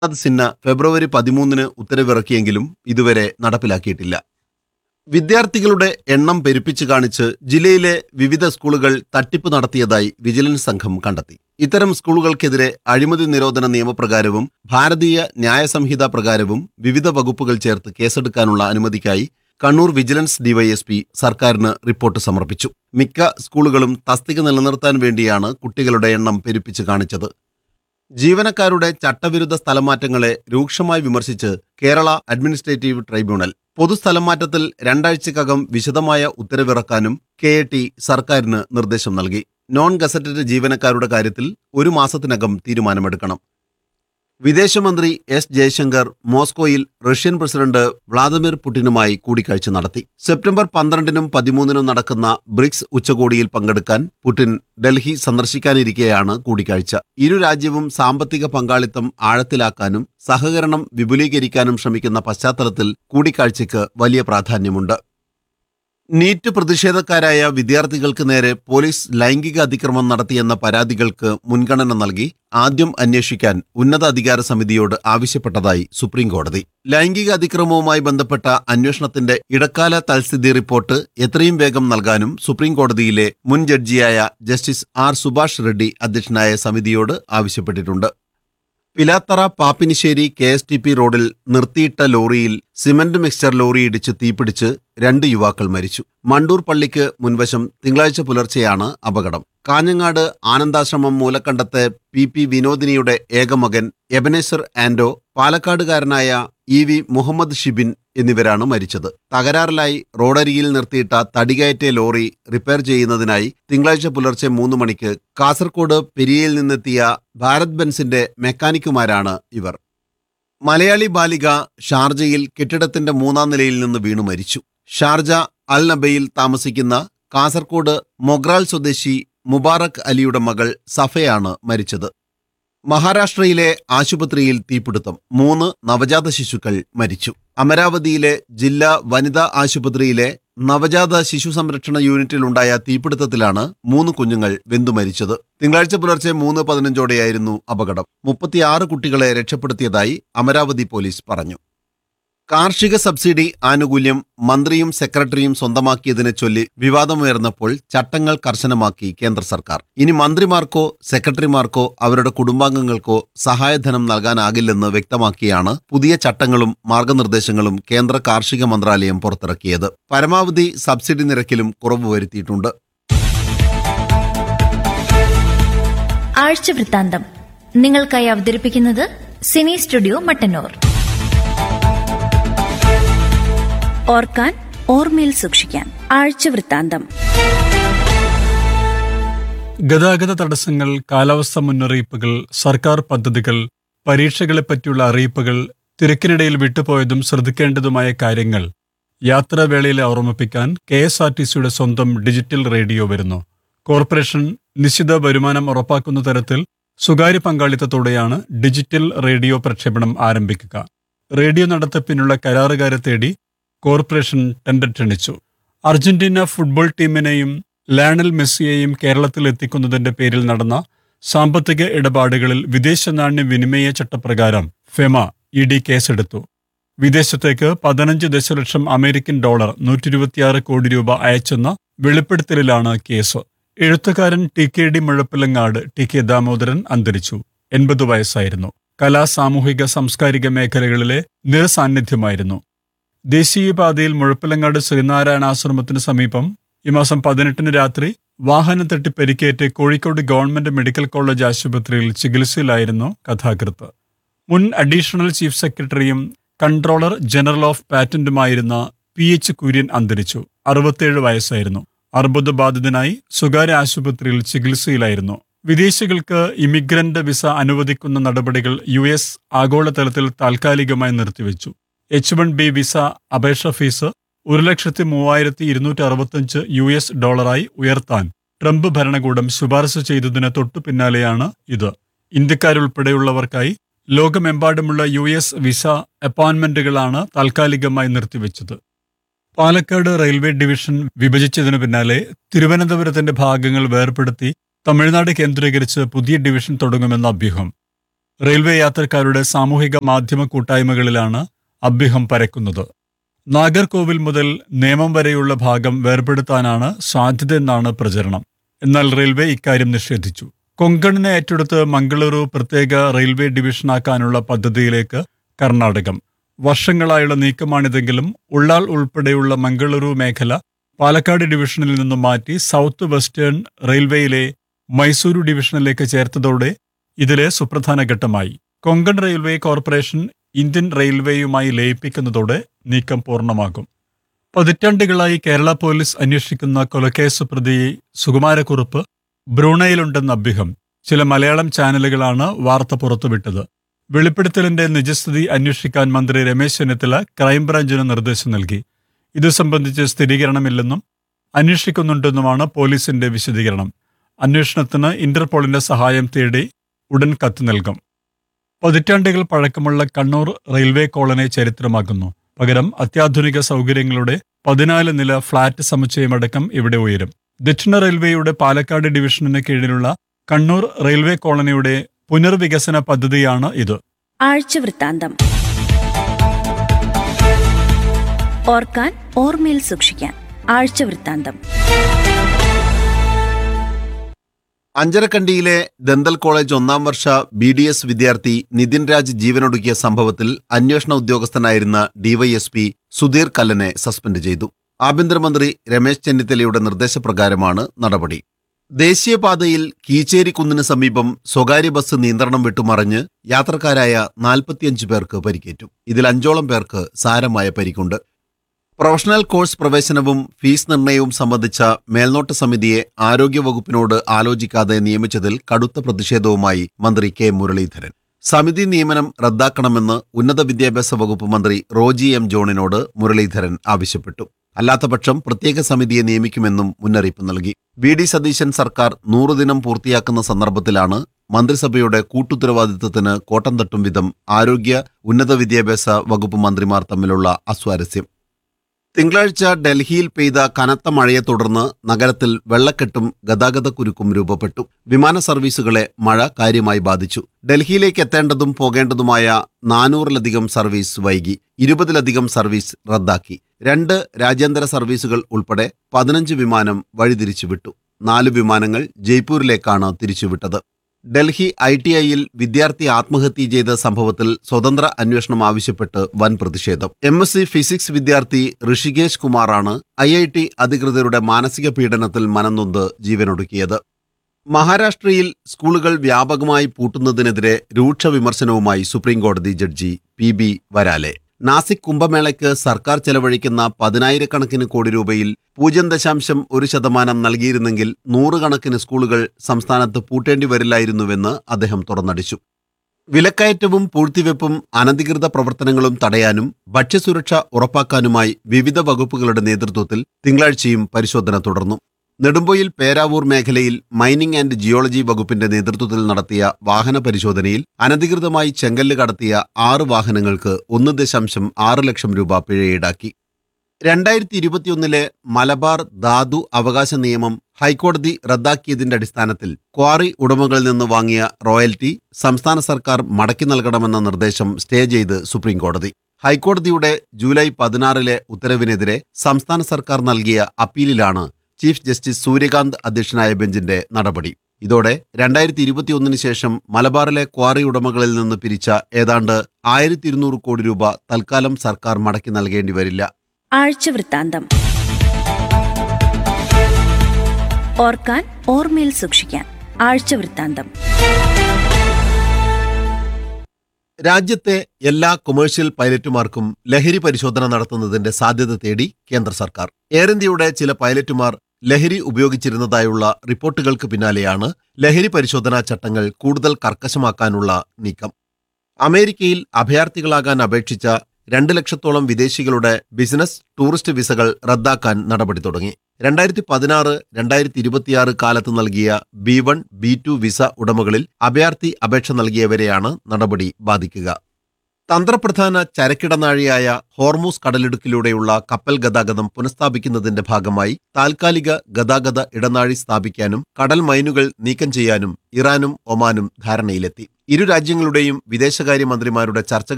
അത് സിൻഹ ഫെബ്രുവരി പതിമൂന്നിന് ഉത്തരവിറക്കിയെങ്കിലും ഇതുവരെ നടപ്പിലാക്കിയിട്ടില്ല വിദ്യാർത്ഥികളുടെ എണ്ണം പെരുപ്പിച്ച് കാണിച്ച് ജില്ലയിലെ വിവിധ സ്കൂളുകൾ തട്ടിപ്പ് നടത്തിയതായി വിജിലൻസ് സംഘം കണ്ടെത്തി ഇത്തരം സ്കൂളുകൾക്കെതിരെ അഴിമതി നിരോധന നിയമപ്രകാരവും ഭാരതീയ ന്യായ സംഹിത പ്രകാരവും വിവിധ വകുപ്പുകൾ ചേർത്ത് കേസെടുക്കാനുള്ള അനുമതിക്കായി കണ്ണൂർ വിജിലൻസ് ഡിവൈഎസ്പി സർക്കാരിന് റിപ്പോർട്ട് സമർപ്പിച്ചു മിക്ക സ്കൂളുകളും തസ്തിക നിലനിർത്താൻ വേണ്ടിയാണ് കുട്ടികളുടെ എണ്ണം പെരുപ്പിച്ച് കാണിച്ചത് ജീവനക്കാരുടെ ചട്ടവിരുദ്ധ സ്ഥലമാറ്റങ്ങളെ രൂക്ഷമായി വിമർശിച്ച് കേരള അഡ്മിനിസ്ട്രേറ്റീവ് ട്രൈബ്യൂണൽ പൊതുസ്ഥലമാറ്റത്തിൽ രണ്ടാഴ്ചക്കകം വിശദമായ ഉത്തരവിറക്കാനും കെ എ ടി സർക്കാരിന് നിർദ്ദേശം നൽകി നോൺ ഗസറ്റഡ് ജീവനക്കാരുടെ കാര്യത്തിൽ ഒരു മാസത്തിനകം തീരുമാനമെടുക്കണം വിദേശമന്ത്രി എസ് ജയശങ്കർ മോസ്കോയിൽ റഷ്യൻ പ്രസിഡന്റ് വ്ളാദിമിർ പുടിനുമായി കൂടിക്കാഴ്ച നടത്തി സെപ്റ്റംബർ പന്ത്രണ്ടിനും പതിമൂന്നിനും നടക്കുന്ന ബ്രിക്സ് ഉച്ചകോടിയിൽ പങ്കെടുക്കാൻ പുടിൻ ഡൽഹി സന്ദർശിക്കാനിരിക്കെയാണ് കൂടിക്കാഴ്ച ഇരു രാജ്യവും സാമ്പത്തിക പങ്കാളിത്തം ആഴത്തിലാക്കാനും സഹകരണം വിപുലീകരിക്കാനും ശ്രമിക്കുന്ന പശ്ചാത്തലത്തിൽ കൂടിക്കാഴ്ചയ്ക്ക് വലിയ പ്രാധാന്യമുണ്ട് നീറ്റ് പ്രതിഷേധക്കാരായ വിദ്യാർത്ഥികൾക്ക് നേരെ പോലീസ് ലൈംഗിക അതിക്രമം നടത്തിയെന്ന പരാതികൾക്ക് മുൻഗണന നൽകി ആദ്യം അന്വേഷിക്കാൻ ഉന്നത അധികാര സമിതിയോട് ആവശ്യപ്പെട്ടതായി സുപ്രീം കോടതി ലൈംഗിക അതിക്രമവുമായി ബന്ധപ്പെട്ട അന്വേഷണത്തിന്റെ ഇടക്കാല തൽസ്ഥിതി റിപ്പോർട്ട് എത്രയും വേഗം നൽകാനും സുപ്രീം കോടതിയിലെ മുൻ ജഡ്ജിയായ ജസ്റ്റിസ് ആർ സുഭാഷ് റെഡ്ഡി അധ്യക്ഷനായ സമിതിയോട് ആവശ്യപ്പെട്ടിട്ടുണ്ട് Pilathara Pappinissery K S T P റോഡിൽ നിർത്തിയിട്ട ലോറിയിൽ സിമന്റ് മിക്സ്ചർ ലോറി ഇടിച്ച് തീപിടിച്ച് രണ്ട് യുവാക്കൾ മരിച്ചു മണ്ടൂർ പള്ളിക്ക് മുൻവശം തിങ്കളാഴ്ച പുലർച്ചെയാണ് അപകടം കാഞ്ഞങ്ങാട് ആനന്ദാശ്രമം മൂലക്കണ്ടത്തെ പി പി വിനോദിനിയുടെ ഏകമകൻ എബനേശ്വർ ആൻഡോ പാലക്കാടുകാരനായ ഇ വി മുഹമ്മദ് ഷിബിൻ എന്നിവരാണ് മരിച്ചത് തകരാറിലായി റോഡരികിൽ നിർത്തിയിട്ട തടികയറ്റ ലോറി റിപ്പയർ ചെയ്യുന്നതിനായി തിങ്കളാഴ്ച പുലർച്ചെ മൂന്ന് മണിക്ക് കാസർഗോഡ് പെരിയയിൽ നിന്നെത്തിയ ഭാരത് ബെൻസിന്റെ മെക്കാനിക്കുമാരാണ് ഇവർ മലയാളി ബാലിക ഷാർജയിൽ കെട്ടിടത്തിന്റെ മൂന്നാം നിലയിൽ നിന്ന് വീണു മരിച്ചു ഷാർജ അൽ നബയിൽ താമസിക്കുന്ന കാസർഗോഡ് മൊഗ്രാൽ സ്വദേശി മുബാറക് അലിയുടെ മകൾ സഫയാണ് മരിച്ചത് മഹാരാഷ്ട്രയിലെ ആശുപത്രിയിൽ തീപിടുത്തം മൂന്ന് നവജാത ശിശുക്കൾ മരിച്ചു അമരാവതിയിലെ ജില്ലാ വനിതാ ആശുപത്രിയിലെ നവജാത ശിശു സംരക്ഷണ യൂണിറ്റിലുണ്ടായ തീപിടുത്തത്തിലാണ് മൂന്ന് കുഞ്ഞുങ്ങൾ വെന്തു മരിച്ചത് തിങ്കളാഴ്ച പുലർച്ചെ മൂന്ന് പതിനഞ്ചോടെയായിരുന്നു അപകടം മുപ്പത്തിയാറ് കുട്ടികളെ രക്ഷപ്പെടുത്തിയതായി അമരാവതി പോലീസ് പറഞ്ഞു കാർഷിക സബ്സിഡി ആനുകൂല്യം മന്ത്രിയും സെക്രട്ടറിയും സ്വന്തമാക്കിയതിനെ ചൊല്ലി വിവാദമുയർന്നപ്പോൾ ചട്ടങ്ങൾ കർശനമാക്കി കേന്ദ്ര സർക്കാർ ഇനി മന്ത്രിമാർക്കോ സെക്രട്ടറിമാർക്കോ അവരുടെ കുടുംബാംഗങ്ങൾക്കോ സഹായധനം നൽകാനാകില്ലെന്ന് വ്യക്തമാക്കിയാണ് പുതിയ ചട്ടങ്ങളും മാർഗനിർദ്ദേശങ്ങളും കേന്ദ്ര കാർഷിക മന്ത്രാലയം പുറത്തിറക്കിയത് പരമാവധി സബ്സിഡി നിരക്കിലും കുറവ് വരുത്തിയിട്ടുണ്ട് ആഴ്ച വൃത്താന്തം നിങ്ങൾക്കായി അവതരിപ്പിക്കുന്നത് സിനി സ്റ്റുഡിയോ മട്ടന്നൂർ ഓർക്കാൻ ഓർമ്മയിൽ സൂക്ഷിക്കാൻ ആഴ്ച വൃത്താന്തം ഗതാഗത തടസ്സങ്ങൾ കാലാവസ്ഥ മുന്നറിയിപ്പുകൾ സർക്കാർ പദ്ധതികൾ പരീക്ഷകളെപ്പറ്റിയുള്ള അറിയിപ്പുകൾ തിരക്കിനിടയിൽ വിട്ടുപോയതും ശ്രദ്ധിക്കേണ്ടതുമായ കാര്യങ്ങൾ യാത്രാവേളയിൽ ഓർമ്മിപ്പിക്കാൻ കെ എസ് ആർ ടി സിയുടെ സ്വന്തം ഡിജിറ്റൽ റേഡിയോ വരുന്നു കോർപ്പറേഷൻ നിശ്ചിത വരുമാനം ഉറപ്പാക്കുന്ന തരത്തിൽ സ്വകാര്യ പങ്കാളിത്തത്തോടെയാണ് ഡിജിറ്റൽ റേഡിയോ പ്രക്ഷേപണം ആരംഭിക്കുക റേഡിയോ നടത്തിപ്പിനുള്ള കരാറുകാരെ തേടി കോർപ്പറേഷൻ ടെൻഡർ ക്ഷണിച്ചു അർജന്റീന ഫുട്ബോൾ ടീമിനെയും ലയണൽ മെസ്സിയെയും കേരളത്തിൽ എത്തിക്കുന്നതിന്റെ പേരിൽ നടന്ന സാമ്പത്തിക ഇടപാടുകളിൽ വിദേശ നാണ്യ വിനിമയ ചട്ടപ്രകാരം ഫെമ ഇ ഡി കേസെടുത്തു വിദേശത്തേക്ക് പതിനഞ്ച് ദശലക്ഷം അമേരിക്കൻ ഡോളർ നൂറ്റി ഇരുപത്തിയാറ് കോടി രൂപ അയച്ചെന്ന വെളിപ്പെടുത്തലിലാണ് കേസ് എഴുത്തുകാരൻ T K D Muzhappilangad T K Damodaran അന്തരിച്ചു എൺപത് വയസ്സായിരുന്നു കലാ സാമൂഹിക സാംസ്കാരിക മേഖലകളിലെ നിറസാന്നിധ്യമായിരുന്നു ദേശീയപാതയിൽ മുഴപ്പിലങ്ങാട് ശ്രീനാരായണ ആശ്രമത്തിന് സമീപം ഈ മാസം പതിനെട്ടിന് രാത്രി വാഹനം തട്ടി പരിക്കേറ്റ് കോഴിക്കോട് ഗവൺമെന്റ് മെഡിക്കൽ കോളേജ് ആശുപത്രിയിൽ ചികിത്സയിലായിരുന്നു കഥാകൃത്ത് മുൻ അഡീഷണൽ ചീഫ് സെക്രട്ടറിയും കൺട്രോളർ ജനറൽ ഓഫ് പാറ്റന്റുമായിരുന്ന പി എച്ച് കുര്യൻ അന്തരിച്ചു അറുപത്തേഴ് വയസ്സായിരുന്നു അർബുദബാധിതനായി സ്വകാര്യ ആശുപത്രിയിൽ ചികിത്സയിലായിരുന്നു വിദേശികൾക്ക് ഇമിഗ്രന്റ് വിസ അനുവദിക്കുന്ന നടപടികൾ യു എസ് ആഗോളതലത്തിൽ താൽക്കാലികമായി നിർത്തിവെച്ചു എച്ച് വൺ ബി വിസ അപേക്ഷ ഫീസ് ഒരു ലക്ഷത്തി മൂവായിരത്തി ഇരുന്നൂറ്റി അറുപത്തഞ്ച് യു എസ് ഡോളറായി ഉയർത്താൻ ട്രംപ് ഭരണകൂടം ശുപാർശ ചെയ്തതിന് തൊട്ടു പിന്നാലെയാണ് ഇത് ഇന്ത്യക്കാരുൾപ്പെടെയുള്ളവർക്കായി ലോകമെമ്പാടുമുള്ള യു എസ് വിസ അപ്പോയിന്റ്മെന്റുകളാണ് താൽക്കാലികമായി നിർത്തിവെച്ചത് പാലക്കാട് റെയിൽവേ ഡിവിഷൻ വിഭജിച്ചതിനു പിന്നാലെ തിരുവനന്തപുരത്തിന്റെ ഭാഗങ്ങൾ വേർപെടുത്തി തമിഴ്നാട് കേന്ദ്രീകരിച്ച് പുതിയ ഡിവിഷൻ തുടങ്ങുമെന്ന അഭ്യൂഹം റെയിൽവേ യാത്രക്കാരുടെ സാമൂഹിക മാധ്യമ കൂട്ടായ്മകളിലാണ് അഭ്യൂഹം പരക്കുന്നത് നാഗർകോവിൽ മുതൽ നേമം വരെയുള്ള ഭാഗം വേർപെടുത്താനാണ് സാധ്യതയെന്നാണ് പ്രചരണം എന്നാൽ റെയിൽവേ ഇക്കാര്യം നിഷേധിച്ചു കൊങ്കണിനെ ഏറ്റെടുത്ത് മംഗളൂരു പ്രത്യേക റെയിൽവേ ഡിവിഷനാക്കാനുള്ള പദ്ധതിയിലേക്ക് കർണാടകം വർഷങ്ങളായുള്ള നീക്കമാണിതെങ്കിലും ഉള്ളാൾ ഉൾപ്പെടെയുള്ള മംഗളൂരു മേഖല പാലക്കാട് ഡിവിഷനിൽ നിന്നും മാറ്റി സൗത്ത് വെസ്റ്റേൺ റെയിൽവേയിലെ മൈസൂരു ഡിവിഷനിലേക്ക് ചേർത്തതോടെ ഇതിലെ സുപ്രധാന ഘട്ടമായി കൊങ്കൺ റെയിൽവേ കോർപ്പറേഷൻ ഇന്ത്യൻ റെയിൽവേയുമായി ലയിപ്പിക്കുന്നതോടെ നീക്കം പൂർണ്ണമാകും പതിറ്റാണ്ടുകളായി കേരള പോലീസ് അന്വേഷിക്കുന്ന കൊലക്കേസ് പ്രതി സുകുമാരക്കുറുപ്പ് ബ്രൂണയിലുണ്ടെന്ന അഭ്യൂഹം ചില മലയാളം ചാനലുകളാണ് വാർത്ത പുറത്തുവിട്ടത് വെളിപ്പെടുത്തലിന്റെ നിജസ്ഥിതി അന്വേഷിക്കാൻ മന്ത്രി രമേശ് ചെന്നിത്തല ക്രൈംബ്രാഞ്ചിന് നിർദ്ദേശം നൽകി ഇത് സംബന്ധിച്ച് സ്ഥിരീകരണമില്ലെന്നും അന്വേഷിക്കുന്നുണ്ടെന്നുമാണ് പോലീസിന്റെ വിശദീകരണം അന്വേഷണത്തിന് ഇന്റർപോളിന്റെ സഹായം തേടി ഉടൻ കത്ത് നൽകും പതിറ്റാണ്ടുകൾ പഴക്കമുള്ള കണ്ണൂർ റെയിൽവേ കോളനി ചരിത്രമാക്കുന്നു പകരം അത്യാധുനിക സൗകര്യങ്ങളുടെ പതിനാല് നില ഫ്ളാറ്റ് സമുച്ചയമടക്കം ഇവിടെ ഉയരും ദക്ഷിണ റെയിൽവേയുടെ പാലക്കാട് ഡിവിഷനിന് കീഴിലുള്ള കണ്ണൂർ റെയിൽവേ കോളനിയുടെ പുനർവികസന പദ്ധതിയാണ് ഇത് ആഴ്ചവൃത്താന്തം ഓർക്കാൻ ഓർമ്മയിൽ സൂക്ഷിക്കാൻ ആഴ്ചവൃത്താന്തം അഞ്ചരക്കണ്ടിയിലെ ദന്തൽ കോളേജ് ഒന്നാം വർഷ ബി ഡി എസ് വിദ്യാർത്ഥി നിതിൻ രാജ് ജീവനൊടുക്കിയ സംഭവത്തിൽ അന്വേഷണ ഉദ്യോഗസ്ഥനായിരുന്ന ഡിവൈഎസ്പി സുധീർ കല്ലനെ സസ്പെൻഡ് ചെയ്തു ആഭ്യന്തരമന്ത്രി രമേശ് ചെന്നിത്തലയുടെ നിർദ്ദേശപ്രകാരമാണ് നടപടി ദേശീയപാതയിൽ കീച്ചേരി കുന്നിന് സമീപം സ്വകാര്യ ബസ് നിയന്ത്രണം വിട്ടുമറിഞ്ഞ് യാത്രക്കാരായ നാൽപ്പത്തിയഞ്ച് പേർക്ക് പരിക്കേറ്റു ഇതിൽ അഞ്ചോളം പേർക്ക് സാരമായ പരിക്കുണ്ട് പ്രൊഫഷണൽ കോഴ്സ് പ്രവേശനവും ഫീസ് നിർണയവും സംബന്ധിച്ച മേൽനോട്ട സമിതിയെ ആരോഗ്യവകുപ്പിനോട് ആലോചിക്കാതെ നിയമിച്ചതിൽ കടുത്ത പ്രതിഷേധവുമായി മന്ത്രി കെ മുരളീധരൻ സമിതി നിയമനം റദ്ദാക്കണമെന്ന് ഉന്നത വിദ്യാഭ്യാസ വകുപ്പ് മന്ത്രി റോജി എം ജോണിനോട് മുരളീധരൻ ആവശ്യപ്പെട്ടു അല്ലാത്തപക്ഷം പ്രത്യേക സമിതിയെ നിയമിക്കുമെന്നും മുന്നറിയിപ്പ് നൽകി വി ഡി സതീശൻ സർക്കാർ നൂറുദിനം പൂർത്തിയാക്കുന്ന സന്ദർഭത്തിലാണ് മന്ത്രിസഭയുടെ കൂട്ടുത്തരവാദിത്തത്തിന് കോട്ടം തട്ടും വിധം ആരോഗ്യ ഉന്നത വിദ്യാഭ്യാസ വകുപ്പ് മന്ത്രിമാർ തമ്മിലുള്ള അസ്വാരസ്യം തിങ്കളാഴ്ച ഡൽഹിയിൽ പെയ്ത കനത്ത മഴയെ തുടർന്ന് നഗരത്തിൽ വെള്ളക്കെട്ടും ഗതാഗതക്കുരുക്കും രൂപപ്പെട്ടു വിമാന സർവീസുകളെ മഴ കാര്യമായി ബാധിച്ചു ഡൽഹിയിലേക്ക് എത്തേണ്ടതും പോകേണ്ടതുമായ നാനൂറിലധികം സർവീസ് വൈകി ഇരുപതിലധികം സർവീസ് റദ്ദാക്കി രണ്ട് രാജ്യാന്തര സർവീസുകൾ ഉൾപ്പെടെ പതിനഞ്ച് വിമാനം വഴിതിരിച്ചു വിട്ടു നാല് വിമാനങ്ങൾ ജയ്പൂരിലേക്കാണ് തിരിച്ചുവിട്ടത് ഡൽഹി ഐ ടി ഐയിൽ വിദ്യാർത്ഥി ആത്മഹത്യ ചെയ്ത സംഭവത്തിൽ സ്വതന്ത്ര അന്വേഷണം ആവശ്യപ്പെട്ട് വൻ പ്രതിഷേധം എം എസ് സി ഫിസിക്സ് വിദ്യാർത്ഥി ഋഷികേശ് കുമാറാണ് ഐ ഐ ടി അധികൃതരുടെ മാനസിക പീഡനത്തിൽ മനംനൊന്ത് ജീവനൊടുക്കിയത് മഹാരാഷ്ട്രയിൽ സ്കൂളുകൾ വ്യാപകമായി പൂട്ടുന്നതിനെതിരെ രൂക്ഷ വിമർശനവുമായി സുപ്രീംകോടതി judge P B Varale Nashik കുംഭമേളയ്ക്ക് സർക്കാർ ചെലവഴിക്കുന്ന പതിനായിരക്കണക്കിന് കോടി രൂപയിൽ പൂജ്യം ദശാംശം ഒരു ശതമാനം നൽകിയിരുന്നെങ്കിൽ നൂറുകണക്കിന് സ്കൂളുകൾ സംസ്ഥാനത്ത് പൂട്ടേണ്ടി വരില്ലായിരുന്നുവെന്ന് അദ്ദേഹം തുറന്നടിച്ചു വിലക്കയറ്റവും പൂഴ്ത്തിവെപ്പും അനധികൃത പ്രവർത്തനങ്ങളും തടയാനും ഭക്ഷ്യസുരക്ഷ ഉറപ്പാക്കാനുമായി വിവിധ വകുപ്പുകളുടെ നേതൃത്വത്തിൽ തിങ്കളാഴ്ചയും പരിശോധന തുടർന്നു നെടുമ്പൊയിൽ പേരാവൂർ മേഖലയിൽ മൈനിംഗ് ആൻഡ് ജിയോളജി വകുപ്പിന്റെ നേതൃത്വത്തിൽ നടത്തിയ വാഹന പരിശോധനയിൽ അനധികൃതമായി ചെങ്കല്ല് കടത്തിയ ആറ് വാഹനങ്ങൾക്ക് ഒന്ന് ദശാംശം ആറ് ലക്ഷം രൂപ പിഴ ഈടാക്കി രണ്ടായിരത്തി ഇരുപത്തിയൊന്നിലെ മലബാർ ധാതു അവകാശ നിയമം ഹൈക്കോടതി റദ്ദാക്കിയതിന്റെ അടിസ്ഥാനത്തിൽ ക്വാറി ഉടമകളിൽ നിന്ന് വാങ്ങിയ റോയൽറ്റി സംസ്ഥാന സർക്കാർ മടക്കി നൽകണമെന്ന നിർദ്ദേശം സ്റ്റേ ചെയ്ത് സുപ്രീംകോടതി ഹൈക്കോടതിയുടെ ജൂലൈ പതിനാറിലെ ഉത്തരവിനെതിരെ സംസ്ഥാന സർക്കാർ നൽകിയ അപ്പീലിലാണ് ചീഫ് ജസ്റ്റിസ് സൂര്യകാന്ത് അധ്യക്ഷനായ ബെഞ്ചിന്റെ നടപടി ഇതോടെ രണ്ടായിരത്തി ഇരുപത്തിയൊന്നിന് ശേഷം മലബാറിലെ ക്വാറി ഉടമകളിൽ നിന്ന് പിരിച്ച ഏതാണ്ട് ആയിരത്തി ഇരുന്നൂറ് കോടി രൂപ തൽക്കാലം സർക്കാർ മടക്കി നൽകേണ്ടി വരില്ല ആഴ്ചവൃത്താന്തം ഓർക്കാൻ ഓർമ്മയിൽ സൂക്ഷിക്കാൻ ആഴ്ചവൃത്താന്തം രാജ്യത്തെ എല്ലാ കൊമേഴ്ഷ്യൽ പൈലറ്റുമാർക്കും ലഹരി പരിശോധന നടത്തുന്നതിന്റെ സാധ്യത തേടി കേന്ദ്ര സർക്കാർ എയർ ഇന്ത്യയുടെ ചില പൈലറ്റുമാർ ലഹരി ഉപയോഗിച്ചിരുന്നതായുള്ള റിപ്പോർട്ടുകൾക്ക് പിന്നാലെയാണ് ലഹരി പരിശോധനാ ചട്ടങ്ങൾ കൂടുതൽ കർക്കശമാക്കാനുള്ള നീക്കം അമേരിക്കയിൽ അഭയാർത്ഥികളാകാൻ അപേക്ഷിച്ച രണ്ട് ലക്ഷത്തോളം വിദേശികളുടെ ബിസിനസ് ടൂറിസ്റ്റ് വിസകൾ റദ്ദാക്കാൻ നടപടി തുടങ്ങി രണ്ടായിരത്തി പതിനാറ് രണ്ടായിരത്തി ഇരുപത്തിയാറ് കാലത്ത് നൽകിയ B one B two visa ഉടമകളിൽ അഭയാർത്ഥി അപേക്ഷ നൽകിയവരെയാണ് നടപടി ബാധിക്കുക തന്ത്രപ്രധാന ചരക്കിടനാഴിയായ ഹോർമൂസ് കടലിടുക്കിലൂടെയുള്ള കപ്പൽ ഗതാഗതം പുനഃസ്ഥാപിക്കുന്നതിന്റെ ഭാഗമായി താൽക്കാലിക ഗതാഗത ഇടനാഴി സ്ഥാപിക്കാനും കടൽ മൈനുകൾ നീക്കം ചെയ്യാനും ഇറാനും ഒമാനും ധാരണയിലെത്തി ഇരു രാജ്യങ്ങളുടെയും വിദേശകാര്യമന്ത്രിമാരുടെ ചർച്ചകൾ